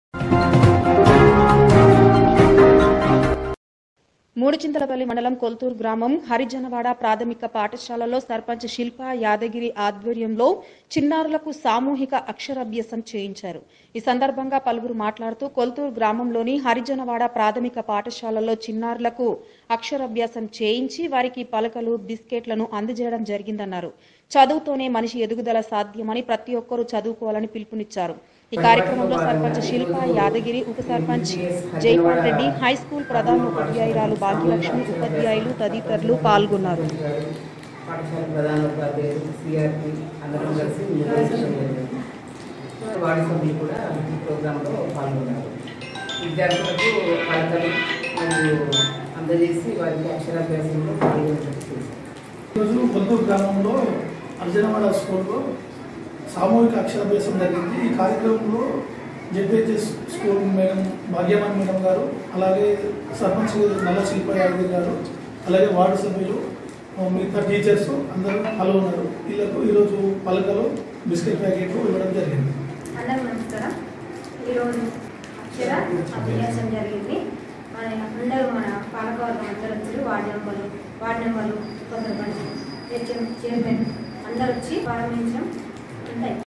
మూడుచింతలపల్లి మండలం కొల్తూరు గ్రామం హరిజనవాడ ప్రాథమిక పాఠశాలలో సర్పంచ్ శిల్ప యాదగిరి ఆధ్వర్యంలో చిన్నారులకు సామూహిక అక్షరాభ్యాసం చేయించారు ఈ సందర్భంగా పలువురు మాట్లాడుతూ కొల్తూరు గ్రామంలోని హరిజనవాడ ప్రాథమిక పాఠశాలలో చిన్నారులకు అక్షరాభ్యాసం చేయించి వారికి పలకలు బిస్కెట్లను అందజేయడం జరిగిందన్నారు చదువుతోనే మనిషి ఎదుగుదల సాధ్యమని ప్రతి ఒక్కరూ చదువుకోవాలని పిలుపునిచ్చారు ఈ కార్యక్రమంలో సర్పంచ్ శిల్ప యాదగిరి ఉప సర్పంచ్ జైపాల్ రెడ్డి హై స్కూల్ ప్రధాన ఉపాధ్యాయురాలు భాగ్యలక్ష్మి ఉపాధ్యాయులు తదితరులు పాల్గొన్నారు పాఠశాల ప్రధాన ఉపాధ్యాయులు సిఆర్పి అందరం కలిసి నిర్వహించడం జరిగింది వార్డు సభ్యులు కూడా ఈ ప్రోగ్రాంలో పాల్గొన్నారు విద్యార్థులకు పలకలు మరియు అందజేసి వారికి అక్షరాభ్యాసంలో పాల్గొనేటట్టు చేశారు ఈరోజు కొత్తూరు గ్రామంలో అర్జనవాడ స్కూల్లో సామూహిక అక్షరాభ్యాసం జరిగింది ఈ కార్యక్రమంలో జెడ్పిహెచ్ఎస్ స్కూల్ మేడం భాగ్యమాన్ మేడం గారు అలాగే సర్పంచ్ నల్ల శిల్ప యాదగిరి గారు అలాగే వార్డు సభ్యులు ఆ, మిగతా టీచర్స్ అందరూ పాల్గొన్నారు వీళ్ళకు ఈరోజు పలకలు బిస్కెట్ ప్యాకెట్లు ఇవ్వడం జరిగింది అందరూ నమస్కారం ఈరోజు అక్షర అభ్యాసం జరిగింది మన అందరూ మన పాలకవర్గం అందరూ వచ్చి వార్డు మెంబర్లు వార్డు మెంబర్లు ఉప సర్పంచ్ హెచ్ఎం చైర్మన్ అందరూ వచ్చి ప్రారంభించడం ఉంటాయి